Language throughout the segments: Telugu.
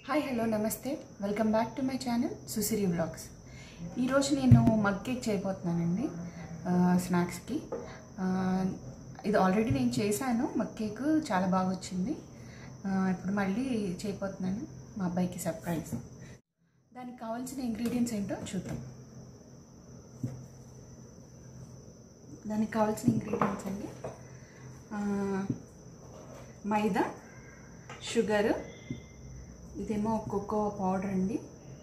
హాయ్ హలో నమస్తే welcome back to my channel Susiri vlogs ఈరోజు నేను మగ్ కేక్ చేయబోతున్నానండి ఆ, స్నాక్స్కి ఆ, ఇది ఆల్రెడీ నేను చేశాను మగ్ కేక్ చాలా బాగా వచ్చింది ఆ, ఇప్పుడు మళ్ళీ చేయబోతున్నాను మా అబ్బాయికి సర్ప్రైజ్ దానికి కావాల్సిన ఇంగ్రీడియంట్స్ ఏంటో చూద్దాం దానికి కావాల్సిన ఇంగ్రీడియంట్స్ అండి ఆ, మైదా షుగరు ఇదేమో కోకో పౌడర్ అండి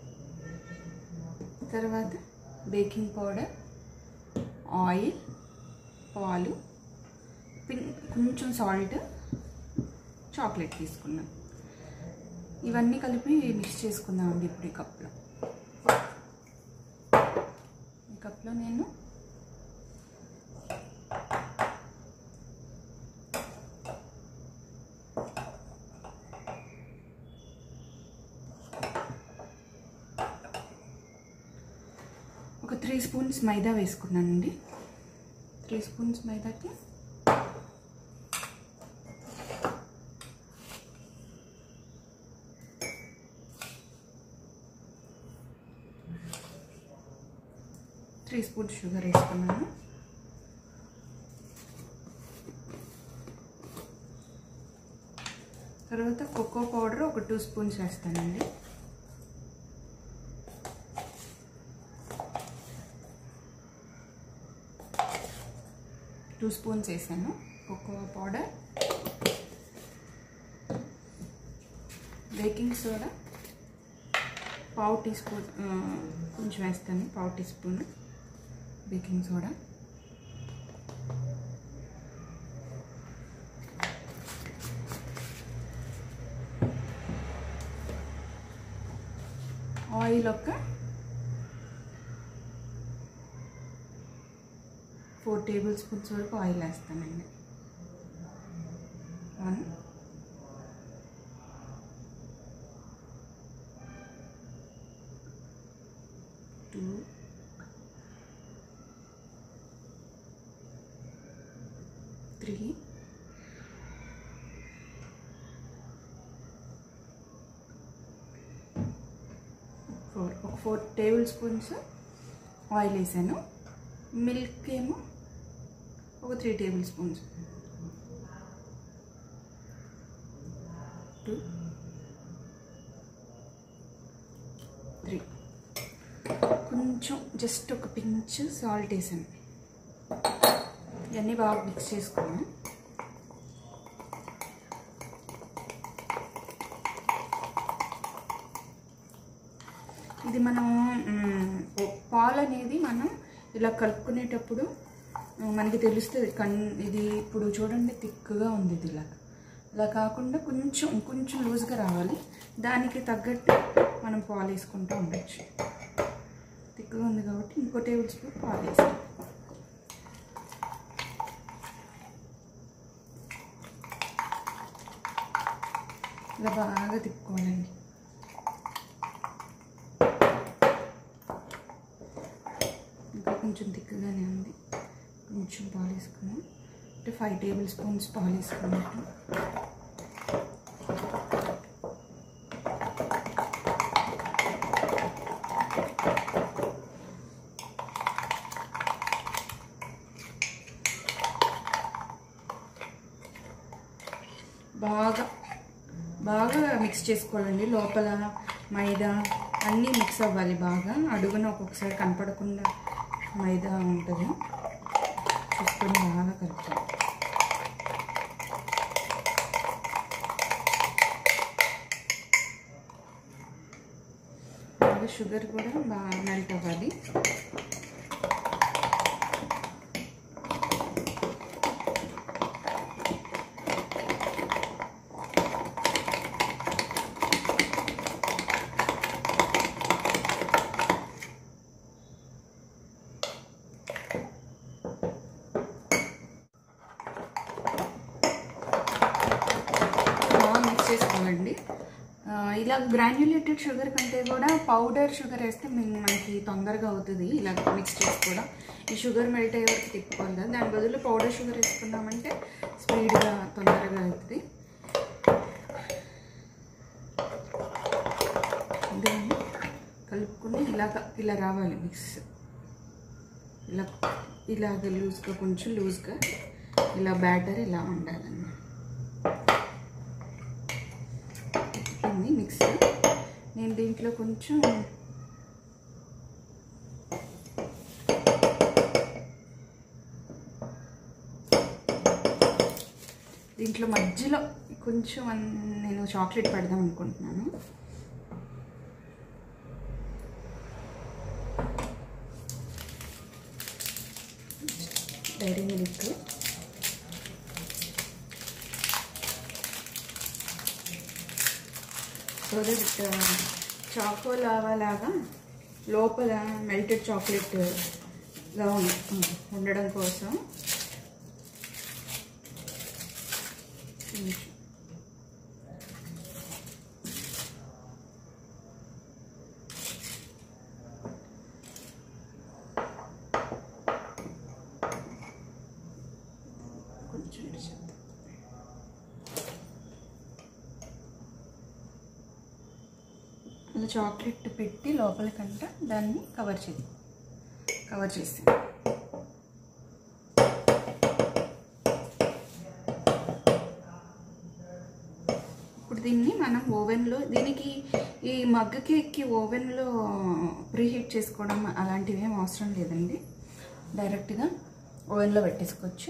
తర్వాత బేకింగ్ పౌడర్ ఆయిల్ పాలు పిన్ కొంచెం సాల్ట్ చాక్లెట్ తీసుకున్నాం ఇవన్నీ కలిపి మిక్స్ చేసుకుందామండి ఇప్పుడు ఈ కప్లో ఈ కప్లో నేను ఒక త్రీ స్పూన్స్ మైదా వేసుకున్నానండి త్రీ స్పూన్స్ మైదాకి త్రీ స్పూన్స్ షుగర్ వేసుకున్నాను తర్వాత కోకో పౌడర్ ఒక టూ స్పూన్స్ వేస్తానండి టూ స్పూన్స్ వేసాను కోకో పౌడర్ బేకింగ్ సోడా పావు టీ స్పూన్ కొంచెం వేస్తాను పావు teaspoon baking soda oil ఒక ఫోర్ టేబుల్ స్పూన్స్ వరకు ఆయిల్ వేస్తానండి వన్ టూ త్రీ ఫోర్ ఒక ఫోర్ టేబుల్ స్పూన్స్ ఆయిల్ వేసాను మిల్క్ ఏమో ఒక three tablespoons two three కొంచెం జస్ట్ ఒక పించ్ సాల్ట్ వేసాను ఇవన్నీ బాగా మిక్స్ చేసుకున్నాను ఇది మనం మ్, ఓ- పాలు అనేది మనం ఇలా కలుపుకునేటప్పుడు ఆ, మనకి తెలుస్తుంది కన్ ఇది ఇప్పుడు చూడండి థిక్గా ఉంది ఇది ఇలా ఇలా కాకుండా కొంచెం కొంచెం లూజ్గా రావాలి దానికి తగ్గట్టు మనం పాలు వేసుకుంటూ ఉండొచ్చు థిక్గా ఉంది కాబట్టి ఇంకో టేబుల్ స్పూన్ పాలు వేస్తాం ఇలా బాగా తిప్పుకోవాలండి ఇంకా కొంచెం థిక్గానే ఉంది కొంచెం పాలు వేసుకున్నాం అంటే ఫైవ్ టేబుల్ స్పూన్స్ పాలు వేసుకున్నట్టు బాగా బాగా మిక్స్ చేసుకోవాలండి లోపల మైదా అన్నీ మిక్స్ అవ్వాలి బాగా అడుగున ఒక్కొక్కసారి కనపడకుండా మైదా ఉంటుంది చూసుకొని బాగా కలుపుతాం బాగా షుగర్ కూడా బాగా మెల్ట్ అవ్వాలి బాగా మిక్స్ చేసుకోవాలండి ఆ, ఇలా గ్రాన్యులేటెడ్ షుగర్ కంటే కూడా పౌడర్ షుగర్ వేస్తే మన- మనకి తొందరగా అవుతుంది ఇలా మిక్స్ చేసుకోవడం ఈ షుగర్ మెల్ట్ అయ్యే వరకు తిప్పుకోవాలి కదా దాని బదులు పౌడర్ షుగర్ వేసుకున్నామంటే స్పీడ్గా తొందరగా అవుతుంది ఇదండి కలుపుకొని ఇలాగ ఇలా రావాలి మిక్స్ ఇలా ఇలాగ లూజ్గా కొంచెం లూజ్గా ఇలా బ్యాటర్ ఇలా ఉండాలన్నమాట ఉడికింది మిక్స్ నేను దీంట్లో కొంచెం దీంట్లో మధ్యలో కొంచెం అన్- నేను చాక్లెట్ పెడదాం అనుకుంటున్నాను Dairy Milk so that choco lava లాగా లోపల మెల్టెడ్ చాక్లెట్ గా ఉం- ఉండడం కోసం కొంచెం కొంచెం ఇటు చేద్దాం. అలా చాక్లెట్ పెట్టి లోపలికంట దాన్ని కవర్ చేద్దాం కవర్ చేసి ఇప్పుడు దీన్ని మనం ఓవెన్లో దీనికి ఈ మగ్గ కేక్కి ఓవెన్లో ప్రీహీట్ చేసుకోవడం అలాంటివి ఏం అవసరం లేదండి డైరెక్ట్గా ఓవెన్లో పెట్టేసుకోవచ్చు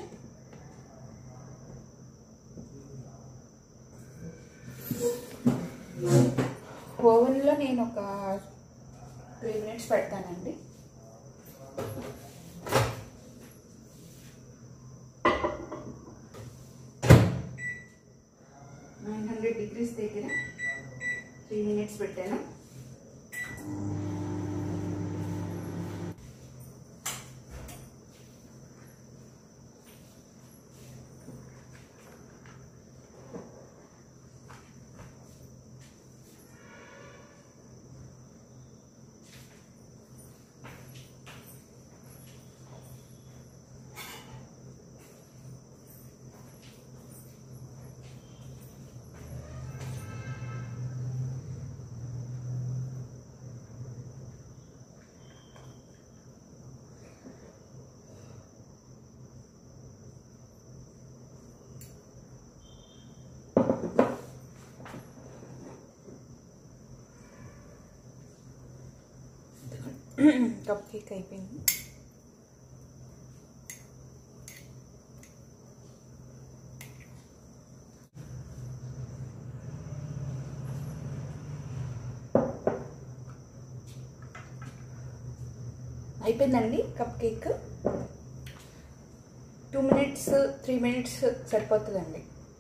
ఓవెన్లో నేను ఒక త్రీ మినిట్స్ పెడతానండి నైన్ హండ్రెడ్ డిగ్రీస్ దగ్గర త్రీ మినిట్స్ పెట్టాను కప్ కేక్ అయిపోయింది అయిపోయిందండి cupcake two minutes three minutes సరిపోతుందండి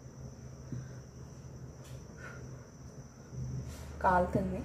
కాలుతుంది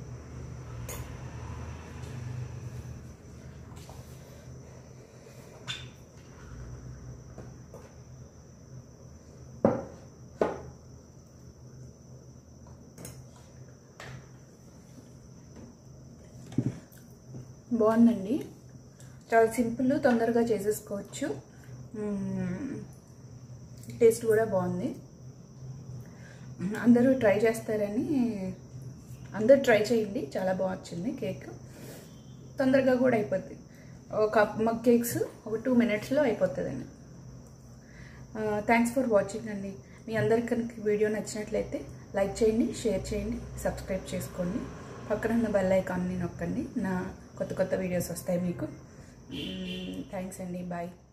బాగుందండి చాలా సింపుల్ తొందరగా చేసేసుకోవచ్చు మ్మ్. టేస్ట్ కూడా బాగుంది అందరూ ట్రై చేస్తారని అందరూ ట్రై చేయండి చాలా బాగా వచ్చింది కేక్ తొందరగా కూడా అయిపోద్ది ఒక కప్ మగ్ కేక్స్ ఒక టూ మినిట్స్లో అయిపోతుందండి థ్యాంక్స్ ఫర్ వాచింగ్ అండి మీ అందరికి కనుక వీడియో నచ్చినట్లయితే లైక్ చేయండి షేర్ చేయండి సబ్స్క్రైబ్ చేసుకోండి పక్కన ఉన్న బెల్ ఐకాన్ని నొక్కండి నా కొత్త కొత్త వీడియోస్ వస్తాయి మీకు థ్యాంక్స్ అండి బాయ్